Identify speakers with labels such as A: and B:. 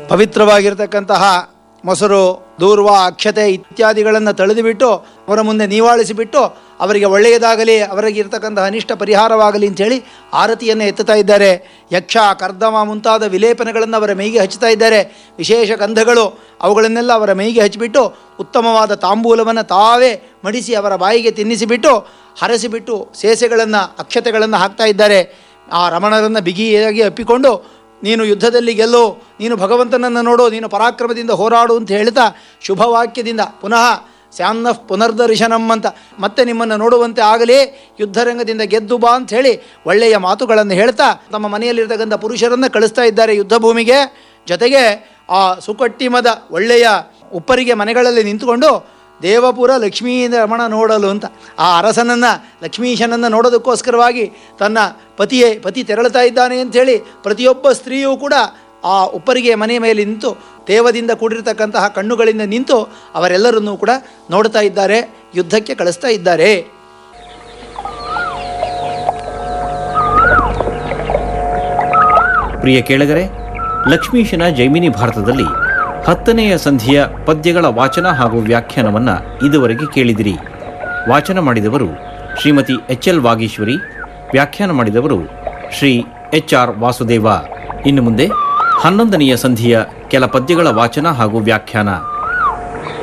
A: ಪವಿತ್ರವಾಗಿರ್ತಕ್ಕಂತಹ ಮೊಸರು ದೂರ್ವ ಅಕ್ಷತೆ ಇತ್ಯಾದಿಗಳನ್ನು ತಳೆದುಬಿಟ್ಟು ಅವರ ಮುಂದೆ ನೀವಾಳಿಸಿಬಿಟ್ಟು ಅವರಿಗೆ ಒಳ್ಳೆಯದಾಗಲಿ ಅವರಿಗೆ ಇರತಕ್ಕಂತಹ ಅನಿಷ್ಟ ಪರಿಹಾರವಾಗಲಿ ಅಂಥೇಳಿ ಆರತಿಯನ್ನು ಎತ್ತುತ್ತಾ ಇದ್ದಾರೆ ಯಕ್ಷ ಕರ್ದಮ ಮುಂತಾದ ವಿಲೇಪನಗಳನ್ನು ಅವರ ಮೈಗೆ ಹಚ್ಚುತ್ತಾ ಇದ್ದಾರೆ ವಿಶೇಷ ಗಂಧಗಳು ಅವುಗಳನ್ನೆಲ್ಲ ಅವರ ಮೈಗೆ ಹಚ್ಚಿಬಿಟ್ಟು ಉತ್ತಮವಾದ ತಾಂಬೂಲವನ್ನು ತಾವೇ ಮಡಿಸಿ ಅವರ ಬಾಯಿಗೆ ತಿನ್ನಿಸಿಬಿಟ್ಟು ಹರಸಿಬಿಟ್ಟು ಸೇಸೆಗಳನ್ನು ಅಕ್ಷತೆಗಳನ್ನು ಹಾಕ್ತಾ ಇದ್ದಾರೆ ಆ ರಮಣರನ್ನು ಬಿಗಿಯಾಗಿ ಅಪ್ಪಿಕೊಂಡು ನೀನು ಯುದ್ಧದಲ್ಲಿ ಗೆಲ್ಲು ನೀನು ಭಗವಂತನನ್ನು ನೋಡು ನೀನು ಪರಾಕ್ರಮದಿಂದ ಹೋರಾಡು ಅಂತ ಹೇಳ್ತಾ ಶುಭವಾಕ್ಯದಿಂದ ಪುನಃ ಸ್ಯಾನ್ನ ಪುನರ್ದರ್ಶನಂ ಅಂತ ಮತ್ತೆ ನಿಮ್ಮನ್ನು ನೋಡುವಂತೆ ಆಗಲಿ ಯುದ್ಧರಂಗದಿಂದ ಗೆದ್ದು ಬಾ ಅಂತ ಹೇಳಿ ಒಳ್ಳೆಯ ಮಾತುಗಳನ್ನು ಹೇಳ್ತಾ ತಮ್ಮ ಮನೆಯಲ್ಲಿರ್ತಕ್ಕಂಥ ಪುರುಷರನ್ನು ಕಳಿಸ್ತಾ ಇದ್ದಾರೆ ಯುದ್ಧ ಭೂಮಿಗೆ ಜೊತೆಗೆ ಆ ಸುಕಟ್ಟಿಮದ ಒಳ್ಳೆಯ ಉಪ್ಪರಿಗೆ ಮನೆಗಳಲ್ಲಿ ನಿಂತುಕೊಂಡು ದೇವಪುರ ಲಕ್ಷ್ಮೀ ರಮಣ ನೋಡಲು ಅಂತ ಆ ಅರಸನನ್ನು ಲಕ್ಷ್ಮೀಶನನ್ನು ನೋಡೋದಕ್ಕೋಸ್ಕರವಾಗಿ ತನ್ನ ಪತಿಯೇ ಪತಿ ತೆರಳುತ್ತಾ ಇದ್ದಾನೆ ಅಂಥೇಳಿ ಪ್ರತಿಯೊಬ್ಬ ಸ್ತ್ರೀಯೂ ಕೂಡ ಆ ಉಪ್ಪರಿಗೆ ಮನೆಯ ಮೇಲೆ ನಿಂತು ತೇವದಿಂದ ಕೂಡಿರತಕ್ಕಂತಹ ಕಣ್ಣುಗಳಿಂದ ನಿಂತು ಅವರೆಲ್ಲರನ್ನೂ ಕೂಡ ನೋಡ್ತಾ ಇದ್ದಾರೆ ಯುದ್ಧಕ್ಕೆ ಕಳಿಸ್ತಾ ಇದ್ದಾರೆ
B: ಪ್ರಿಯ ಕೇಳಗರೆ ಲಕ್ಷ್ಮೀಶನ ಜೈಮಿನಿ ಭಾರತದಲ್ಲಿ ಹತ್ತನೆಯ ಸಂಧಿಯ ಪದ್ಯಗಳ ವಾಚನ ಹಾಗೂ ವ್ಯಾಖ್ಯಾನವನ್ನು ಇದುವರೆಗೆ ಕೇಳಿದಿರಿ ವಾಚನ ಮಾಡಿದವರು ಶ್ರೀಮತಿ ಎಚ್ ಎಲ್ ವಾಗೀಶ್ವರಿ ವ್ಯಾಖ್ಯಾನ ಮಾಡಿದವರು ಶ್ರೀ ಎಚ್ ಆರ್ ವಾಸುದೇವ ಇನ್ನು ಮುಂದೆ ಹನ್ನೊಂದನೆಯ ಸಂಧಿಯ ಕೆಲ ಪದ್ಯಗಳ ವಾಚನ ಹಾಗೂ ವ್ಯಾಖ್ಯಾನ